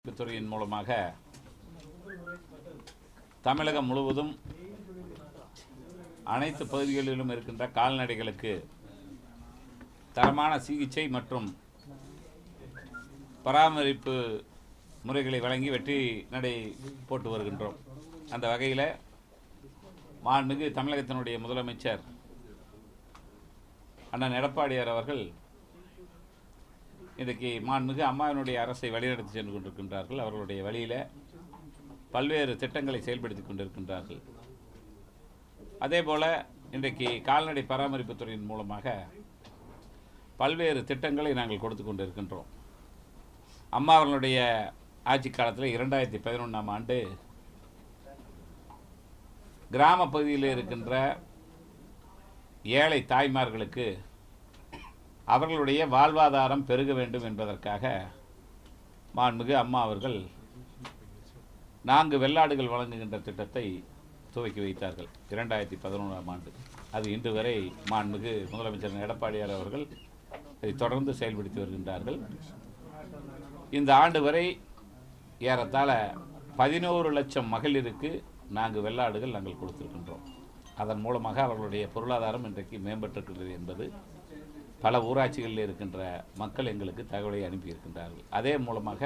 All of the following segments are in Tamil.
துறையின் மூலமாக தமிழகம் முழுவதும் அனைத்து பகுதிகளிலும் இருக்கின்ற கால்நடைகளுக்கு தரமான சிகிச்சை மற்றும் பராமரிப்பு முறைகளை வழங்கி வெற்றி நடை போட்டு வருகின்றோம் அந்த வகையில் மாண்புமிகு தமிழகத்தினுடைய முதலமைச்சர் அண்ணன் எடப்பாடியார் அவர்கள் இன்றைக்கு மாண்புமிகு அம்மாவினுடைய அரசை வழிநடத்தி சென்று கொண்டிருக்கின்றார்கள் அவர்களுடைய வழியில் பல்வேறு திட்டங்களை செயல்படுத்தி கொண்டிருக்கின்றார்கள் அதே போல் இன்றைக்கு கால்நடை பராமரிப்புத் துறையின் மூலமாக பல்வேறு திட்டங்களை நாங்கள் கொடுத்து கொண்டிருக்கின்றோம் அம்மா அவர்களுடைய ஆட்சி காலத்தில் இரண்டாயிரத்தி பதினொன்றாம் ஆண்டு கிராம பகுதியில் இருக்கின்ற ஏழை தாய்மார்களுக்கு அவர்களுடைய வாழ்வாதாரம் பெருக வேண்டும் என்பதற்காக மாண்புமிகு அம்மா அவர்கள் நான்கு வெள்ளாடுகள் வழங்குகின்ற திட்டத்தை துவக்கி வைத்தார்கள் இரண்டாயிரத்தி பதினொன்றாம் ஆண்டு அது இன்று வரை மாண்புமிகு முதலமைச்சர் எடப்பாடியார் அவர்கள் இதை தொடர்ந்து செயல்படுத்தி வருகின்றார்கள் இந்த ஆண்டு வரை ஏறத்தாழ பதினோரு லட்சம் மகளிருக்கு நான்கு வெள்ளாடுகள் நாங்கள் கொடுத்திருக்கின்றோம் அதன் மூலமாக அவர்களுடைய பொருளாதாரம் இன்றைக்கு மேம்பட்டிருக்கிறது என்பது பல ஊராட்சிகளில் இருக்கின்ற மக்கள் எங்களுக்கு தகவலை அனுப்பியிருக்கின்றார்கள் அதே மூலமாக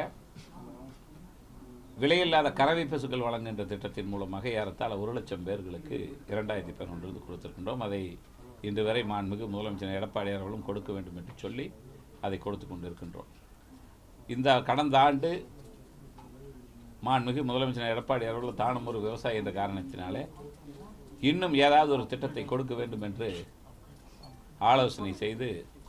விலையில்லாத கறவை பசுக்கள் வழங்குகின்ற திட்டத்தின் மூலமாக ஏறத்தாழ ஒரு லட்சம் பேர்களுக்கு இரண்டாயிரத்தி பதினொன்றிலிருந்து கொடுத்திருக்கின்றோம் அதை இன்று வரை மாண்புமிகு முதலமைச்சர் எடப்பாடியார் அவர்களும் கொடுக்க வேண்டும் என்று சொல்லி அதை கொடுத்து கொண்டிருக்கின்றோம் இந்த கடந்த ஆண்டு மாண்புமிகு முதலமைச்சர் எடப்பாடி அவர்கள் தானும் ஒரு விவசாயி என்ற காரணத்தினாலே இன்னும் ஏதாவது ஒரு திட்டத்தை கொடுக்க வேண்டும் என்று ஆலோசனை செய்து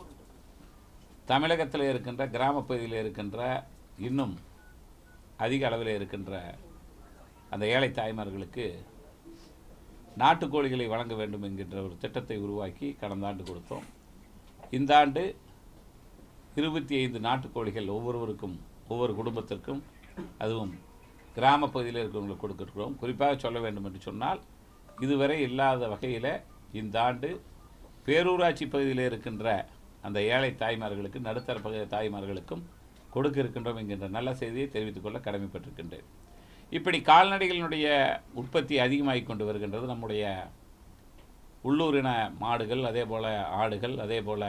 தமிழகத்தில் இருக்கின்ற கிராம பகுதியில் இருக்கின்ற இன்னும் அதிக அளவில் இருக்கின்ற அந்த ஏழை தாய்மார்களுக்கு நாட்டுக்கோழிகளை வழங்க வேண்டும் என்கின்ற ஒரு திட்டத்தை உருவாக்கி கடந்த ஆண்டு கொடுத்தோம் இந்த ஆண்டு இருபத்தி ஐந்து நாட்டுக்கோழிகள் ஒவ்வொருவருக்கும் ஒவ்வொரு குடும்பத்திற்கும் அதுவும் கிராம பகுதியில் இருக்கிறவங்களுக்கு கொடுத்துருக்கிறோம் குறிப்பாக சொல்ல வேண்டும் என்று சொன்னால் இதுவரை இல்லாத வகையில் இந்த ஆண்டு பேரூராட்சி பகுதியில் இருக்கின்ற அந்த ஏழை தாய்மார்களுக்கு நடுத்தர பகுதி தாய்மார்களுக்கும் கொடுக்க இருக்கின்றோம் என்கின்ற நல்ல செய்தியை தெரிவித்துக் கொள்ள கடமைப்பட்டிருக்கின்றேன் இப்படி கால்நடைகளினுடைய உற்பத்தி அதிகமாகிக் கொண்டு வருகின்றது நம்முடைய உள்ளூரின மாடுகள் அதே போல் ஆடுகள் அதே போல்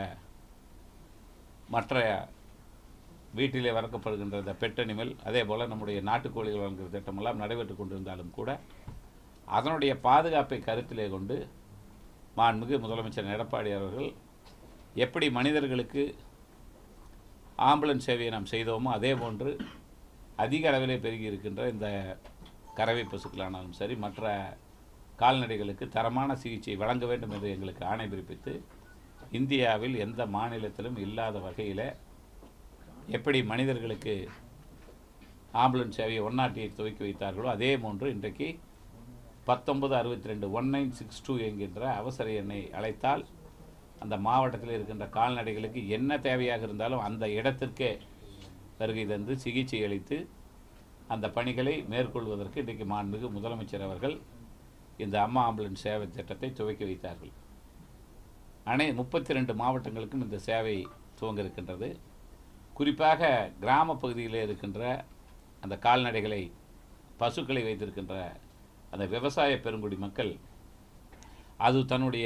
மற்ற வீட்டிலே வளர்க்கப்படுகின்ற இந்த பெட் அனிமல் அதே போல் நம்முடைய நாட்டுக்கோழிகள் வளர்க்கிற திட்டமெல்லாம் நடைபெற்று கொண்டிருந்தாலும் கூட அதனுடைய பாதுகாப்பை கருத்திலே கொண்டு மாண்புமிகு முதலமைச்சர் எடப்பாடி அவர்கள் எப்படி மனிதர்களுக்கு ஆம்புலன்ஸ் சேவையை நாம் செய்தோமோ அதே போன்று அதிக அளவிலே பெருகி இருக்கின்ற இந்த கறவை பசுக்களானாலும் சரி மற்ற கால்நடைகளுக்கு தரமான சிகிச்சை வழங்க வேண்டும் என்று எங்களுக்கு ஆணை பிறப்பித்து இந்தியாவில் எந்த மாநிலத்திலும் இல்லாத வகையில் எப்படி மனிதர்களுக்கு ஆம்புலன்ஸ் சேவையை ஒன் நாட் எயிட் துவக்கி வைத்தார்களோ அதே போன்று இன்றைக்கு பத்தொன்பது அறுபத்தி ரெண்டு ஒன் நைன் சிக்ஸ் டூ என்கின்ற அவசர எண்ணை அழைத்தால் அந்த மாவட்டத்தில் இருக்கின்ற கால்நடைகளுக்கு என்ன தேவையாக இருந்தாலும் அந்த இடத்திற்கே வருகை தந்து சிகிச்சை அளித்து அந்த பணிகளை மேற்கொள்வதற்கு இன்றைக்கு மாண்புமிகு முதலமைச்சர் அவர்கள் இந்த அம்மா ஆம்புலன்ஸ் சேவை திட்டத்தை துவக்கி வைத்தார்கள் அனை முப்பத்தி ரெண்டு மாவட்டங்களுக்கும் இந்த சேவை துவங்க இருக்கின்றது குறிப்பாக கிராம பகுதியில் இருக்கின்ற அந்த கால்நடைகளை பசுக்களை வைத்திருக்கின்ற அந்த விவசாய பெருங்குடி மக்கள் அது தன்னுடைய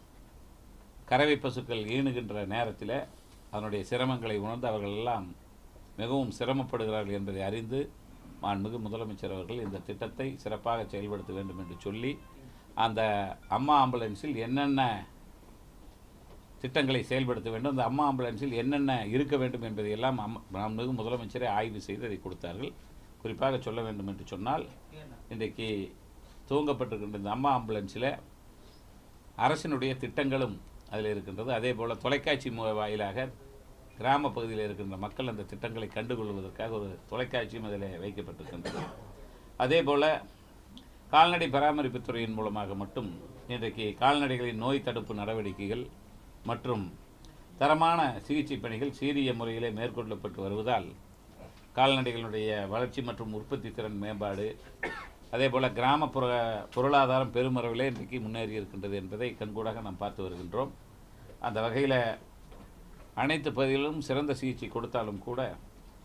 கறவை பசுக்கள் ஈணுகின்ற நேரத்தில் அதனுடைய சிரமங்களை உணர்ந்து அவர்கள் எல்லாம் மிகவும் சிரமப்படுகிறார்கள் என்பதை அறிந்து மாண்புமிகு முதலமைச்சர் அவர்கள் இந்த திட்டத்தை சிறப்பாக செயல்படுத்த வேண்டும் என்று சொல்லி அந்த அம்மா ஆம்புலன்ஸில் என்னென்ன திட்டங்களை செயல்படுத்த வேண்டும் அந்த அம்மா ஆம்புலன்ஸில் என்னென்ன இருக்க வேண்டும் என்பதையெல்லாம் அம் மாண்புமிகு முதலமைச்சரை ஆய்வு செய்து அதை கொடுத்தார்கள் குறிப்பாக சொல்ல வேண்டும் என்று சொன்னால் இன்றைக்கு துவங்கப்பட்டிருக்கின்ற இந்த அம்மா ஆம்புலன்ஸில் அரசினுடைய திட்டங்களும் அதில் இருக்கின்றது அதே போல் தொலைக்காட்சி மு- வாயிலாக கிராம பகுதியில் இருக்கின்ற மக்கள் அந்த திட்டங்களை கண்டுகொள்வதற்காக ஒரு தொலைக்காட்சியும் அதில் வைக்கப்பட்டிருக்கின்றது அதே போல் கால்நடை பராமரிப்புத் துறையின் மூலமாக மட்டும் இன்றைக்கு கால்நடைகளின் நோய் தடுப்பு நடவடிக்கைகள் மற்றும் தரமான சிகிச்சை பணிகள் சீரிய முறையிலே மேற்கொள்ளப்பட்டு வருவதால் கால்நடைகளுடைய வளர்ச்சி மற்றும் உற்பத்தி திறன் மேம்பாடு அதே போல் கிராமப்புற பொருளாதாரம் பெருமளவிலே இன்றைக்கு முன்னேறி இருக்கின்றது என்பதை கண்கூடாக நாம் பார்த்து வருகின்றோம் அந்த வகையில் அனைத்து பகுதிகளிலும் சிறந்த சிகிச்சை கொடுத்தாலும் கூட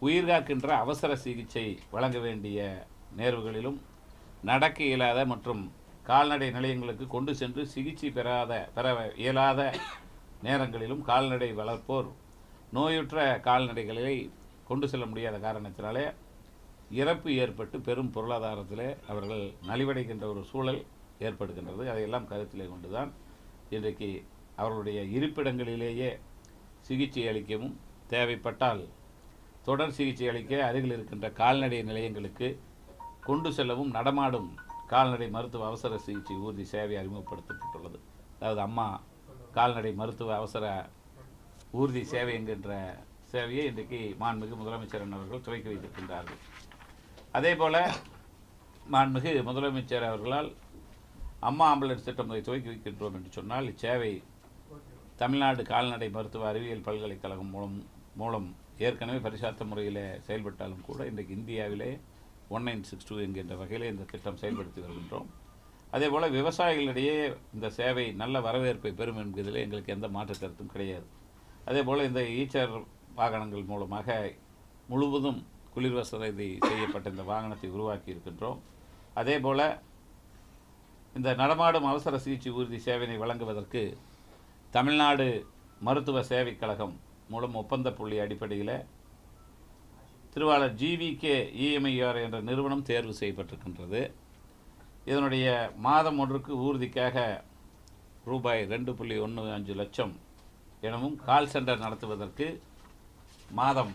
உயிர் காக்கின்ற அவசர சிகிச்சை வழங்க வேண்டிய நேர்வுகளிலும் நடக்க இயலாத மற்றும் கால்நடை நிலையங்களுக்கு கொண்டு சென்று சிகிச்சை பெறாத பெற இயலாத நேரங்களிலும் கால்நடை வளர்ப்போர் நோயுற்ற கால்நடைகளை கொண்டு செல்ல முடியாத காரணத்தினாலே இறப்பு ஏற்பட்டு பெரும் பொருளாதாரத்திலே அவர்கள் நலிவடைகின்ற ஒரு சூழல் ஏற்படுகின்றது அதையெல்லாம் கருத்திலே கொண்டுதான் இன்றைக்கு அவர்களுடைய இருப்பிடங்களிலேயே சிகிச்சை அளிக்கவும் தேவைப்பட்டால் தொடர் சிகிச்சை அளிக்க அருகில் இருக்கின்ற கால்நடை நிலையங்களுக்கு கொண்டு செல்லவும் நடமாடும் கால்நடை மருத்துவ அவசர சிகிச்சை ஊர்தி சேவை அறிமுகப்படுத்தப்பட்டுள்ளது அதாவது அம்மா கால்நடை மருத்துவ அவசர ஊர்தி சேவை என்கின்ற சேவையை இன்றைக்கு மாண்புமிகு முதலமைச்சர் அவர்கள் துவக்கி வைத்திருக்கின்றார்கள் அதே போல மாண்புமிகு முதலமைச்சர் அவர்களால் அம்மா ஆம்புலன்ஸ் திட்டம் துவக்கி வைக்கின்றோம் என்று சொன்னால் இச்சேவை தமிழ்நாடு கால்நடை மருத்துவ அறிவியல் பல்கலைக்கழகம் மூலம் மூலம் ஏற்கனவே பரிசாத்த முறையில் செயல்பட்டாலும் கூட இன்றைக்கு இந்தியாவிலே ஒன் நைன் சிக்ஸ் டூ என்கின்ற வகையில் இந்த திட்டம் செயல்படுத்தி வருகின்றோம் அதே போல் விவசாயிகளிடையே இந்த சேவை நல்ல வரவேற்பை பெறும் என்பதில் எங்களுக்கு எந்த மாற்று கருத்தும் கிடையாது அதே போல் இந்த ஈச்சர் வாகனங்கள் மூலமாக முழுவதும் குளிர் வசதி செய்யப்பட்ட இந்த வாகனத்தை உருவாக்கி இருக்கின்றோம் அதே போல் இந்த நடமாடும் அவசர சிகிச்சை ஊர்தி சேவையை வழங்குவதற்கு தமிழ்நாடு மருத்துவ சேவைக் கழகம் மூலம் ஒப்பந்த புள்ளி அடிப்படையில் திருவாளர் ஜிவிகே இஎம்ஐஆர் என்ற நிறுவனம் தேர்வு செய்யப்பட்டிருக்கின்றது இதனுடைய மாதம் ஒன்றுக்கு ஊர்திக்காக ரூபாய் ரெண்டு புள்ளி ஒன்று அஞ்சு லட்சம் எனவும் கால் சென்டர் நடத்துவதற்கு மாதம்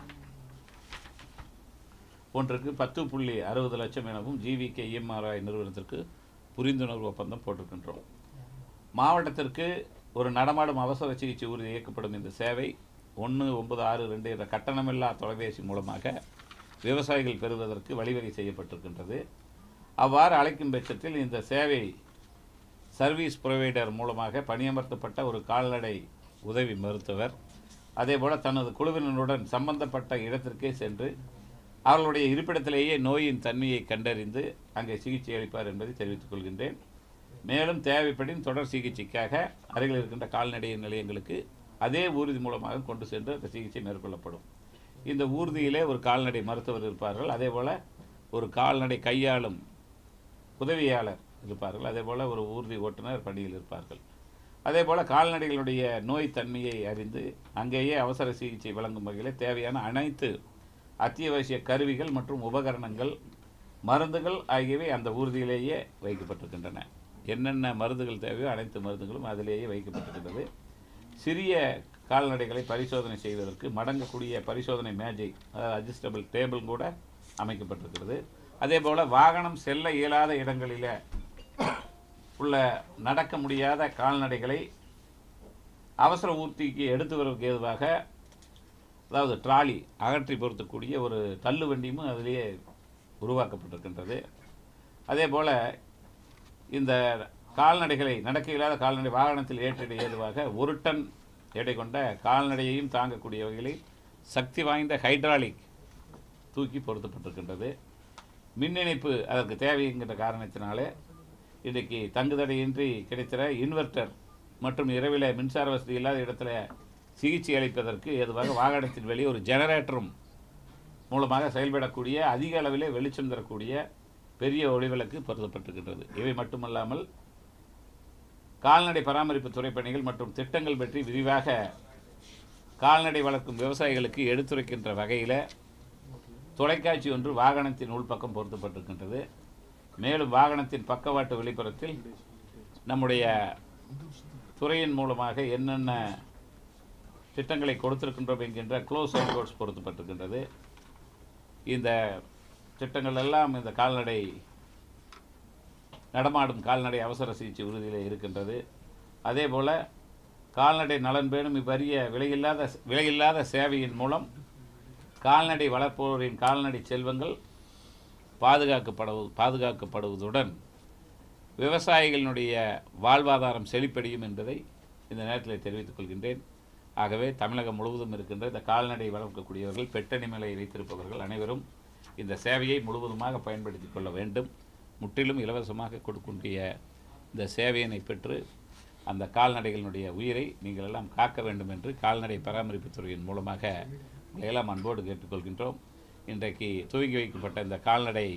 ஒன்றுக்கு பத்து புள்ளி அறுபது லட்சம் எனவும் ஜிவிகே இஎம்ஆர்ஐ நிறுவனத்திற்கு புரிந்துணர்வு ஒப்பந்தம் போட்டிருக்கின்றோம் மாவட்டத்திற்கு ஒரு நடமாடும் அவசர சிகிச்சை ஊர்தி இயக்கப்படும் இந்த சேவை ஒன்று ஒன்பது ஆறு ரெண்டு என்ற கட்டணமில்லா தொலைபேசி மூலமாக விவசாயிகள் பெறுவதற்கு வழிவகை செய்யப்பட்டிருக்கின்றது அவ்வாறு அழைக்கும் பட்சத்தில் இந்த சேவை சர்வீஸ் புரொவைடர் மூலமாக பணியமர்த்தப்பட்ட ஒரு கால்நடை உதவி மருத்துவர் அதேபோல் தனது குழுவினருடன் சம்பந்தப்பட்ட இடத்திற்கே சென்று அவர்களுடைய இருப்பிடத்திலேயே நோயின் தன்மையை கண்டறிந்து அங்கே சிகிச்சை அளிப்பார் என்பதை தெரிவித்துக் கொள்கின்றேன் மேலும் தேவைப்படின் தொடர் சிகிச்சைக்காக அருகில் இருக்கின்ற கால்நடை நிலையங்களுக்கு அதே ஊர்தி மூலமாக கொண்டு சென்று அந்த சிகிச்சை மேற்கொள்ளப்படும் இந்த ஊர்தியிலே ஒரு கால்நடை மருத்துவர் இருப்பார்கள் அதே போல் ஒரு கால்நடை கையாளும் உதவியாளர் இருப்பார்கள் அதே போல் ஒரு ஊர்தி ஓட்டுநர் பணியில் இருப்பார்கள் அதே போல் கால்நடைகளுடைய நோய் தன்மையை அறிந்து அங்கேயே அவசர சிகிச்சை வழங்கும் வகையில் தேவையான அனைத்து அத்தியாவசிய கருவிகள் மற்றும் உபகரணங்கள் மருந்துகள் ஆகியவை அந்த ஊர்தியிலேயே வைக்கப்பட்டிருக்கின்றன என்னென்ன மருந்துகள் தேவையோ அனைத்து மருந்துகளும் அதிலேயே வைக்கப்பட்டிருக்கின்றது சிறிய கால்நடைகளை பரிசோதனை செய்வதற்கு மடங்கக்கூடிய பரிசோதனை மேஜை அதாவது அட்ஜஸ்டபிள் டேபிள் கூட அமைக்கப்பட்டிருக்கிறது அதே போல் வாகனம் செல்ல இயலாத இடங்களில் உள்ள நடக்க முடியாத கால்நடைகளை அவசர ஊர்த்திக்கு எடுத்து வருவதற்கு ஏதுவாக அதாவது ட்ராலி அகற்றி பொருத்தக்கூடிய ஒரு தள்ளு வண்டியும் அதிலேயே உருவாக்கப்பட்டிருக்கின்றது அதே போல் இந்த கால்நடைகளை நடக்க இயலாத கால்நடை வாகனத்தில் ஏற்றிட ஏதுவாக ஒரு டன் எடை கொண்ட கால்நடையையும் தாங்கக்கூடிய வகையில் சக்தி வாய்ந்த ஹைட்ராலிக் தூக்கி பொருத்தப்பட்டிருக்கின்றது மின் இணைப்பு அதற்கு தேவைங்கிற காரணத்தினாலே இன்றைக்கு தங்குதடையின்றி கிடைத்திற இன்வெர்ட்டர் மற்றும் இரவில் மின்சார வசதி இல்லாத இடத்துல சிகிச்சை அளிப்பதற்கு ஏதுவாக வாகனத்தின் வெளியே ஒரு ஜெனரேட்டரும் மூலமாக செயல்படக்கூடிய அதிக அளவிலே வெளிச்சம் தரக்கூடிய பெரிய ஒளிவிளக்கு பொருத்தப்பட்டிருக்கின்றது இவை மட்டுமல்லாமல் கால்நடை பராமரிப்பு துறை பணிகள் மற்றும் திட்டங்கள் பற்றி விரிவாக கால்நடை வளர்க்கும் விவசாயிகளுக்கு எடுத்துரைக்கின்ற வகையில் தொலைக்காட்சி ஒன்று வாகனத்தின் உள்பக்கம் பொருத்தப்பட்டிருக்கின்றது மேலும் வாகனத்தின் பக்கவாட்டு வெளிப்புறத்தில் நம்முடைய துறையின் மூலமாக என்னென்ன திட்டங்களை கொடுத்திருக்கின்றோம் என்கின்ற க்ளோஸ் கோட்ஸ் பொருத்தப்பட்டிருக்கின்றது இந்த திட்டங்கள் எல்லாம் இந்த கால்நடை நடமாடும் கால்நடை அவசர சிகிச்சை உறுதியில் இருக்கின்றது அதே போல் கால்நடை நலன் பேணும் இவ்வறிய விலையில்லாத விலையில்லாத சேவையின் மூலம் கால்நடை வளர்ப்போரின் கால்நடை செல்வங்கள் பாதுகாக்கப்படு பாதுகாக்கப்படுவதுடன் விவசாயிகளினுடைய வாழ்வாதாரம் செழிப்படையும் என்பதை இந்த நேரத்தில் தெரிவித்துக் கொள்கின்றேன் ஆகவே தமிழகம் முழுவதும் இருக்கின்ற இந்த கால்நடை வளர்க்கக்கூடியவர்கள் பெட்டணிமலை வைத்திருப்பவர்கள் அனைவரும் இந்த சேவையை முழுவதுமாக பயன்படுத்தி கொள்ள வேண்டும் முற்றிலும் இலவசமாக கொடுக்கக்கூடிய இந்த சேவையினை பெற்று அந்த கால்நடைகளினுடைய உயிரை நீங்கள் எல்லாம் காக்க வேண்டும் என்று கால்நடை பராமரிப்புத் துறையின் மூலமாக உங்களை எல்லாம் அன்போடு கேட்டுக்கொள்கின்றோம் இன்றைக்கு துவக்கி வைக்கப்பட்ட இந்த கால்நடை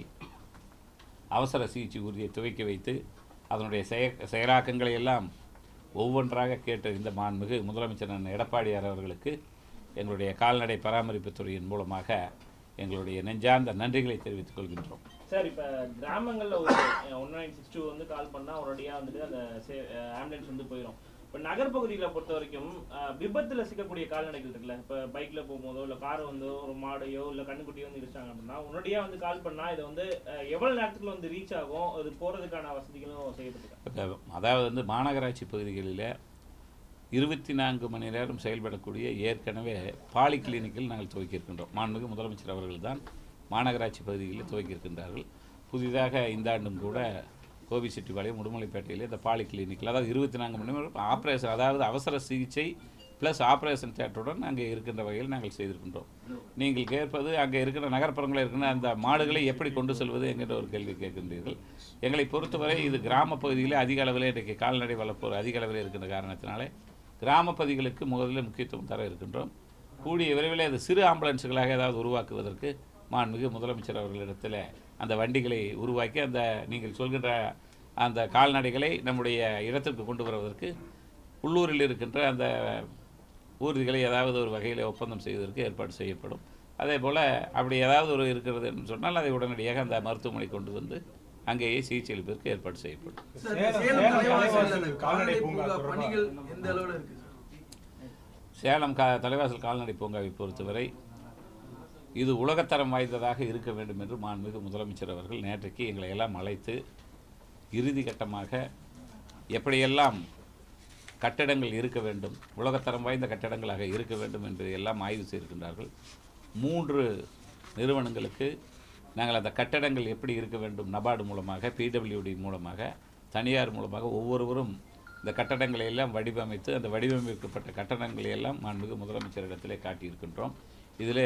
அவசர சிகிச்சை ஊர்தியை துவக்கி வைத்து அதனுடைய செய செயலாக்கங்களை எல்லாம் ஒவ்வொன்றாக கேட்டு இந்த மாண்புமிகு முதலமைச்சர் அண்ணன் எடப்பாடியார் அவர்களுக்கு எங்களுடைய கால்நடை பராமரிப்புத் துறையின் மூலமாக எங்களுடைய நெஞ்சார்ந்த நன்றிகளை தெரிவித்துக் கொள்கின்றோம் சார் இப்போ கிராமங்களில் ஒரு ஒன் நைன் சிக்ஸ் டூ வந்து கால் பண்ணால் உடனடியாக வந்துட்டு அந்த ஆம்புலன்ஸ் வந்து போயிடும் இப்போ நகர்ப்பகுதியில் பொறுத்த வரைக்கும் அஹ், விபத்துல சிக்கக்கூடிய கால்நடைகள் இருக்குல்ல இப்போ பைக்கில் போகும்போதோ இல்லை கார் வந்து ஒரு மாடையோ இல்லை கண்ணுக்குட்டியோ வந்து இடிச்சாங்க அப்படின்னா உடனடியாக வந்து கால் பண்ணால் இது வந்து அஹ், எவ்வளவு நேரத்துக்குள்ள வந்து ரீச் ஆகும் அது போகிறதுக்கான வசதிகளும் செய்யப்பட்டிருக்காங்க அதாவது வந்து மாநகராட்சி பகுதிகளில் இருபத்தி நான்கு மணி நேரம் செயல்படக்கூடிய ஏற்கனவே பாலி கிளினிக்கில் நாங்கள் துவக்கியிருக்கின்றோம் மாண்புமிகு முதலமைச்சர் அவர்கள் தான் மாநகராட்சி பகுதிகளில் துவக்கியிருக்கின்றார்கள் புதிதாக இந்த ஆண்டும் கூட கோபிச்செட்டிப்பாளையம் உடுமலைப்பேட்டையில் இந்த பாலி கிளினிக்கில் அதாவது இருபத்தி நான்கு மணி நேரம் ஆப்ரேஷன் அதாவது அவசர சிகிச்சை ப்ளஸ் ஆப்ரேஷன் தேட்டருடன் அங்கே இருக்கின்ற வகையில் நாங்கள் செய்திருக்கின்றோம் நீங்கள் கேட்பது அங்கே இருக்கிற நகர்ப்புறங்களில் இருக்கிற அந்த மாடுகளை எப்படி கொண்டு செல்வது என்கிற ஒரு கேள்வி கேட்கின்றீர்கள் எங்களை பொறுத்தவரை இது கிராம பகுதியிலே அதிக அளவில் இன்றைக்கு கால்நடை வளர்ப்போர் அதிக அளவில் இருக்கின்ற காரணத்தினாலே கிராம பகுதிகளுக்கு முதலில் முக்கியத்துவம் தர இருக்கின்றோம் கூடிய விரைவில் அது சிறு ஆம்புலன்ஸுகளாக ஏதாவது உருவாக்குவதற்கு மாண்புமிகு முதலமைச்சர் அவர்களிடத்தில் அந்த வண்டிகளை உருவாக்கி அந்த நீங்கள் சொல்கின்ற அந்த கால்நடைகளை நம்முடைய இடத்திற்கு கொண்டு வருவதற்கு உள்ளூரில் இருக்கின்ற அந்த ஊர்திகளை ஏதாவது ஒரு வகையில் ஒப்பந்தம் செய்வதற்கு ஏற்பாடு செய்யப்படும் அதே போல் அப்படி ஏதாவது ஒரு இருக்கிறது என்று சொன்னால் அதை உடனடியாக அந்த மருத்துவமனை கொண்டு வந்து அங்கேயே சிகிச்சை அளிப்பதற்கு ஏற்பாடு செய்யப்படும் சார், சேலம் சேலம் சேலம் தலைவாசல்ல தலைவாசல் அந்த கால்நடை கால்நடை பூங்கா பூங்கா தொடர்பா- பணிகள் எந்த அளவுல இருக்கு சார் சேலம் கா தலைவாசல் கால்நடை பூங்காவை பொறுத்தவரை இது உலகத்தரம் வாய்ந்ததாக இருக்க வேண்டும் என்று மாண்புமிகு முதலமைச்சர் அவர்கள் நேற்றைக்கு எங்களை எல்லாம் அழைத்து இறுதி கட்டமாக எப்படியெல்லாம் கட்டடங்கள் இருக்க வேண்டும் உலகத்தரம் வாய்ந்த கட்டடங்களாக இருக்க வேண்டும் என்று எல்லாம் ஆய்வு செய்திருக்கின்றார்கள் மூன்று நிறுவனங்களுக்கு நாங்கள் அந்த கட்டடங்கள் எப்படி இருக்க வேண்டும் நபார்டு மூலமாக பிடபிள்யூடி மூலமாக தனியார் மூலமாக ஒவ்வொருவரும் இந்த கட்டடங்களை எல்லாம் வடிவமைத்து அந்த வடிவமைக்கப்பட்ட கட்டடங்களை எல்லாம் மாண்புமிகு முதலமைச்சரிடத்திலே காட்டியிருக்கின்றோம் இதிலே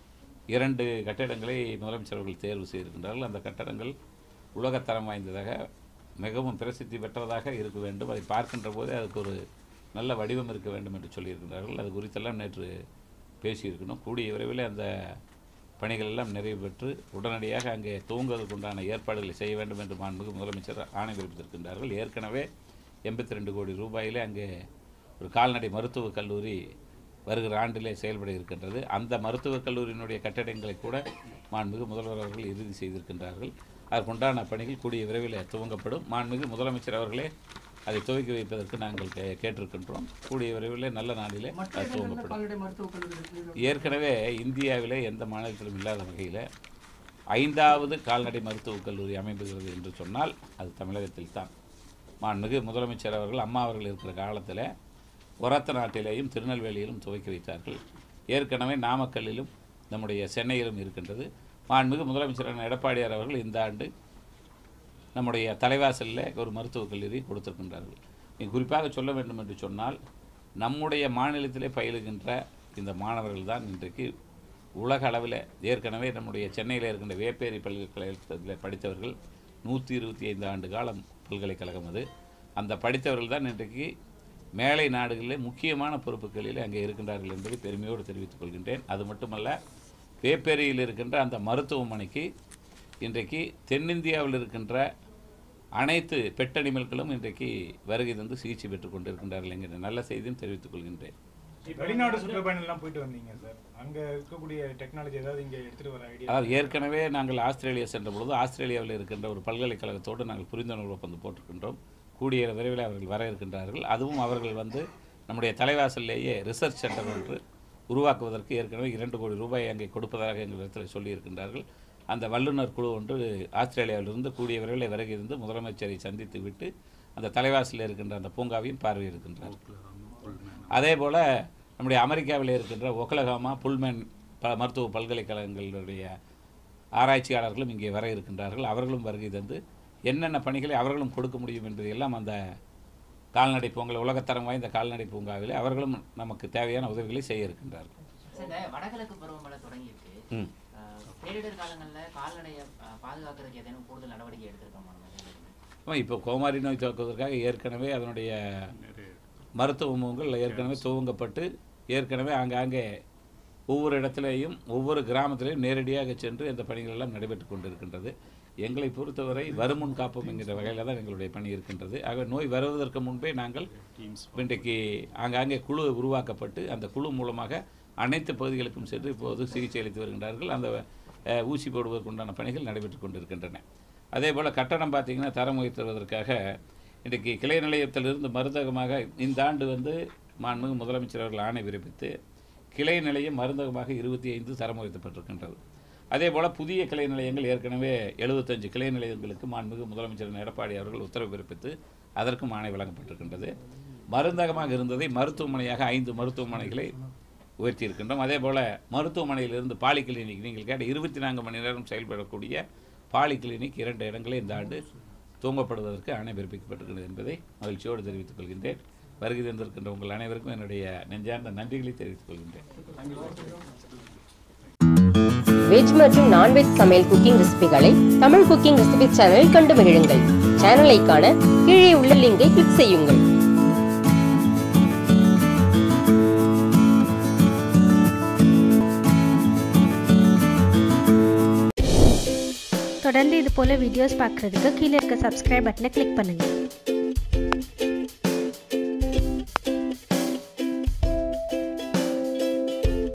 இரண்டு கட்டடங்களை முதலமைச்சர் அவர்கள் தேர்வு செய்திருக்கின்றார்கள் அந்த கட்டடங்கள் உலகத்தரம் வாய்ந்ததாக மிகவும் பிரசித்தி பெற்றதாக இருக்க வேண்டும் அதை பார்க்கின்ற போதே அதுக்கு ஒரு நல்ல வடிவம் இருக்க வேண்டும் என்று சொல்லியிருக்கிறார்கள் அது குறித்தெல்லாம் நேற்று பேசியிருக்கணும் கூடிய விரைவில் அந்த பணிகள் எல்லாம் நிறைவு பெற்று உடனடியாக அங்கே தூங்குவதற்கு உண்டான ஏற்பாடுகளை செய்ய வேண்டும் என்று மாண்புமிகு முதலமைச்சர் ஆணை பிறப்பித்திருக்கின்றார்கள் ஏற்கனவே எண்பத்தி ரெண்டு கோடி ரூபாயிலே அங்கே ஒரு கால்நடை மருத்துவக் கல்லூரி வருகிற ஆண்டிலே செயல்பட இருக்கின்றது அந்த மருத்துவக் கல்லூரியினுடைய கட்டடங்களை கூட மாண்புமிகு முதல்வர் அவர்கள் இறுதி செய்திருக்கின்றார்கள் அதற்குண்டான பணிகள் கூடிய விரைவில் துவங்கப்படும் மாண்புமிகு முதலமைச்சர் அவர்களே அதை துவக்கி வைப்பதற்கு நாங்கள் கே- கேட்டிருக்கின்றோம் கூடிய விரைவில் நல்ல நாளிலே மற்ற அது இடங்கள்ல துவங்கப்படும் கால்நடை மருத்துவக் கல்லூரி இருக்கு. ஏற்கனவே இந்தியாவிலே எந்த மாநிலத்திலும் இல்லாத வகையில் ஐந்தாவது கால்நடை மருத்துவக் கல்லூரி அமைப்புகிறது என்று சொன்னால் அது தமிழகத்தில் தான் மாண்புமிகு முதலமைச்சர் அவர்கள் அம்மா அவர்கள் இருக்கிற காலத்தில் ஒரத்த நாட்டிலேயும் திருநெல்வேலியிலும் துவக்கி வைத்தார்கள் ஏற்கனவே நாமக்கல்லிலும் நம்முடைய சென்னையிலும் இருக்கின்றது மாண்புமிகு முதலமைச்சர் அண்ணன் எடப்பாடியார் அவர்கள் இந்த ஆண்டு நம்முடைய தலைவாசலில் ஒரு மருத்துவக் கல்லூரி கொடுத்திருக்கின்றார்கள் நீ குறிப்பாக சொல்ல வேண்டும் என்று சொன்னால் நம்முடைய மாநிலத்திலே பயிலுகின்ற இந்த மாணவர்கள் தான் இன்றைக்கு உலக அளவில் ஏற்கனவே நம்முடைய சென்னையில் இருக்கின்ற வேப்பேரி பல்கலைக்கழகத்தில் படித்தவர்கள் நூற்றி இருபத்தி ஐந்து ஆண்டு காலம் பல்கலைக்கழகம் அது அந்த படித்தவர்கள் தான் இன்றைக்கு மேலை நாடுகளில் முக்கியமான பொறுப்புகளில் அங்கே இருக்கின்றார்கள் என்பதை பெருமையோடு தெரிவித்துக் கொள்கின்றேன் அது மட்டுமல்ல வேப்பேரியில் இருக்கின்ற அந்த மருத்துவமனைக்கு இன்றைக்கு தென்னிந்தியாவில் இருக்கின்ற அனைத்து பெட்டனிமல்களும் இன்றைக்கு வருகை தந்து சிகிச்சை பெற்றுக் கொண்டிருக்கின்றார்கள் என்கிற நல்ல செய்தியும் தெரிவித்துக் கொள்கின்றேன் வெளிநாடு சுற்றுப்பயணம் எல்லாம் போயிட்டு வந்தீங்க சார் அங்க இருக்கக்கூடிய டெக்னாலஜி ஏதாவது இங்க எடுத்துட்டு வர ஐடியா அதாவது ஏற்கனவே நாங்கள் ஆஸ்திரேலியா சென்ற பொழுது ஆஸ்திரேலியாவில் இருக்கின்ற ஒரு பல்கலைக்கழகத்தோடு நாங்கள் புரிந்துணர்வு ஒப்பந்தம் போட்டிருக்கின்றோம் கூடிய விரைவில் அவர்கள் வர இருக்கின்றார்கள் அதுவும் அவர்கள் வந்து நம்முடைய தலைவாசலிலேயே ரிசர்ச் சென்டர் ஒன்று உருவாக்குவதற்கு ஏற்கனவே இரண்டு கோடி ரூபாய் அங்கே கொடுப்பதாக எங்களிடத்தில் சொல்லியிருக்கின்றார்கள் அந்த வல்லுநர் குழு ஒன்று ஆஸ்திரேலியாவிலிருந்து கூடிய விரைவில் வருகை இருந்து முதலமைச்சரை சந்தித்து விட்டு அந்த தலைவாசலில் இருக்கின்ற அந்த பூங்காவையும் பார்வையிடுகின்றார் அதே போல் நம்முடைய அமெரிக்காவில் இருக்கின்ற ஒக்லஹாமா புல்மேன் ப மருத்துவ பல்கலைக்கழகங்களுடைய ஆராய்ச்சியாளர்களும் இங்கே வர இருக்கின்றார்கள் அவர்களும் வருகை தந்து என்னென்ன பணிகளை அவர்களும் கொடுக்க முடியும் என்பதையெல்லாம் அந்த கால்நடை பூங்கா உலகத்தரம் வாய்ந்த கால்நடை பூங்காவிலே அவர்களும் நமக்கு தேவையான உதவிகளை செய்ய இருக்கின்றார்கள் சார், இந்த வடகிழக்கு பருவமழை தொடங்கி இருக்கு ம் அஹ், பேரிடர் காலங்களில் கால்நடையை அஹ், பாதுகாக்கிறதுக்கு ஏதேனும் கூடுதல் நடவடிக்கை எடுத்திருக்கோமா நம்ம? ஆமா, இப்போ கோமாரி நோய் துவக்குவதற்காக ஏற்கனவே அதனுடைய மருத்துவ முகங்கள் ஏற்கனவே துவங்கப்பட்டு ஏற்கனவே ஆங்காங்கே ஒவ்வொரு இடத்திலேயும் ஒவ்வொரு கிராமத்திலையும் நேரடியாக சென்று இந்த பணிகள் எல்லாம் நடைபெற்று கொண்டிருக்கின்றது எங்களை பொறுத்தவரை வருமுன் காப்போம் என்கிற வகையில் தான் எங்களுடைய பணி இருக்கின்றது ஆக நோய் வருவதற்கு முன்பே நாங்கள் இன்றைக்கு ஆங்காங்கே குழு உருவாக்கப்பட்டு அந்த குழு மூலமாக அனைத்து பகுதிகளுக்கும் சென்று இப்போது சிகிச்சை அளித்து வருகின்றார்கள் அந்த அஹ், ஊசி போடுவதற்குண்டான பணிகள் நடைபெற்று கொண்டிருக்கின்றன அதே போல் கட்டணம் பார்த்திங்கன்னா தரம் உயர்த்துவதற்காக இன்றைக்கு கிளை நிலையத்திலிருந்து மருந்தகமாக இந்த ஆண்டு வந்து மாண்புமிகு முதலமைச்சர் அவர்கள் ஆணை பிறப்பித்து கிளை நிலையம் மருந்தகமாக இருபத்தி ஐந்து தரம் உயர்த்தப்பட்டிருக்கின்றது அதே போல் புதிய கிளை நிலையங்கள் ஏற்கனவே எழுபத்தஞ்சு கிளை நிலையங்களுக்கு மாண்புமிகு முதலமைச்சர் எடப்பாடி அவர்கள் உத்தரவு பிறப்பித்து அதற்கும் ஆணை வழங்கப்பட்டிருக்கின்றது மருந்தகமாக இருந்ததை மருத்துவமனையாக ஐந்து மருத்துவமனைகளை உயர்த்தியிருக்கின்றோம் அதே போல் மருத்துவமனையிலிருந்து பாலி கிளினிக் நீங்கள் கேட்ட இருபத்தி நான்கு மணி நேரம் செயல்படக்கூடிய பாலி கிளினிக் இரண்டு இடங்களே இந்த ஆண்டு துவங்கப்படுவதற்கு ஆணை பிறப்பிக்கப்பட்டிருக்கிறது என்பதை மகிழ்ச்சியோடு தெரிவித்துக் கொள்கின்றேன் வருகை தந்திருக்கின்ற உங்கள் அனைவருக்கும் என்னுடைய நெஞ்சார்ந்த நன்றிகளை தெரிவித்துக் கொள்கின்றேன் வெஜ் மற்றும் நான்வெஜ் சமையல் குக்கிங் ரெசிபிகளை தமிழ் குக்கிங் ரெசிபி சேனலில் கண்டு மகிழுங்கள் சேனலை காண கீழே உள்ள லிங்கை கிளிக் செய்யுங்கள் தொடர்ந்து இது போல வீடியோஸ் பார்க்குறதுக்கு கீழே இருக்க சப்ஸ்கிரைப் பட்டனை கிளிக் பண்ணுங்கள்